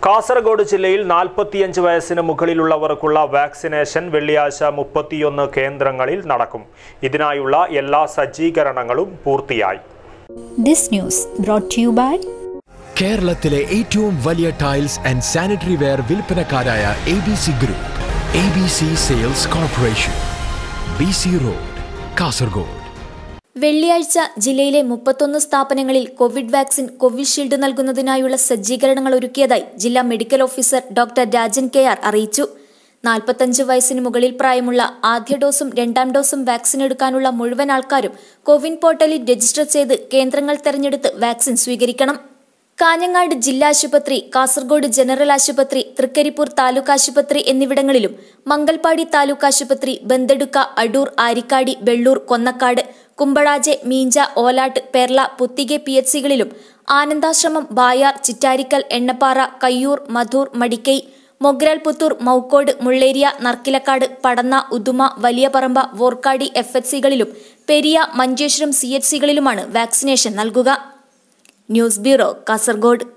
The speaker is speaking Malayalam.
കാസർഗോഡ് ജില്ലയിൽ നാൽപ്പത്തിയഞ്ച് വയസ്സിന് മുകളിലുള്ളവർക്കുള്ള വാക്സിനേഷൻ വെള്ളിയാഴ്ച മുപ്പത്തിയൊന്ന് കേന്ദ്രങ്ങളിൽ നടക്കും ഇതിനായുള്ള എല്ലാ സജ്ജീകരണങ്ങളും പൂർത്തിയായി This news brought to you by കേരളത്തിലെ ഏറ്റവും വലിയ ടൈൽസ് ആൻഡ് സാനിറ്ററി വെയർ വിൽപ്പനക്കാരായ A B C group A B C sales corporation B C road Kasaragod വെള്ളിയാഴ്ച ജില്ലയിലെ മുപ്പത്തൊന്ന് സ്ഥാപനങ്ങളിൽ കോവിഡ് വാക്സിൻ കോവിഷീൽഡ് നൽകുന്നതിനായുള്ള സജ്ജീകരണങ്ങൾ ഒരുക്കിയതായി ജില്ലാ medical officer doctor Rajan K R അറിയിച്ചു നാൽപ്പത്തഞ്ച് വയസ്സിന് മുകളിൽ പ്രായമുള്ള ആദ്യ ഡോസും രണ്ടാം ഡോസും വാക്സിൻ എടുക്കാനുള്ള മുഴുവൻ ആൾക്കാരും കോവിൻ പോർട്ടലിൽ രജിസ്റ്റർ ചെയ്ത് കേന്ദ്രങ്ങൾ തെരഞ്ഞെടുത്ത് വാക്സിൻ സ്വീകരിക്കണം കാഞ്ഞങ്ങാട് ജില്ലാ ആശുപത്രി കാസർഗോഡ് ജനറൽ ആശുപത്രി തൃക്കരിപ്പൂർ താലൂക്ക് ആശുപത്രി എന്നിവിടങ്ങളിലും മംഗൽപാടി താലൂക്ക് ആശുപത്രി ബന്തെടുക്ക അടൂർ ആരിക്കാടി വെള്ളൂർ കൊന്നക്കാട് കുമ്പഴാജെ മീഞ്ച ഓലാട്ട് പെർള പുത്തികെ പി എച്ച് സികളിലും ആനന്ദാശ്രമം ബായാർ ചിറ്റാരിക്കൽ എണ്ണപ്പാറ കയ്യൂർ മധൂർ മടിക്കൈ മൊഗ്രാൽ പുത്തൂർ മൗക്കോട് മുള്ളേരിയ നർക്കിലക്കാട് പടന്ന ഉദുമ വലിയ പറമ്പ വോർക്കാടി എഫ് എച്ച് സികളിലും പെരിയ മഞ്ചേശ്വരം സി എച്ച് സികളിലുമാണ് വാക്സിനേഷൻ നൽകുക ന്യൂസ് ബ്യൂറോ കാസർഗോഡ്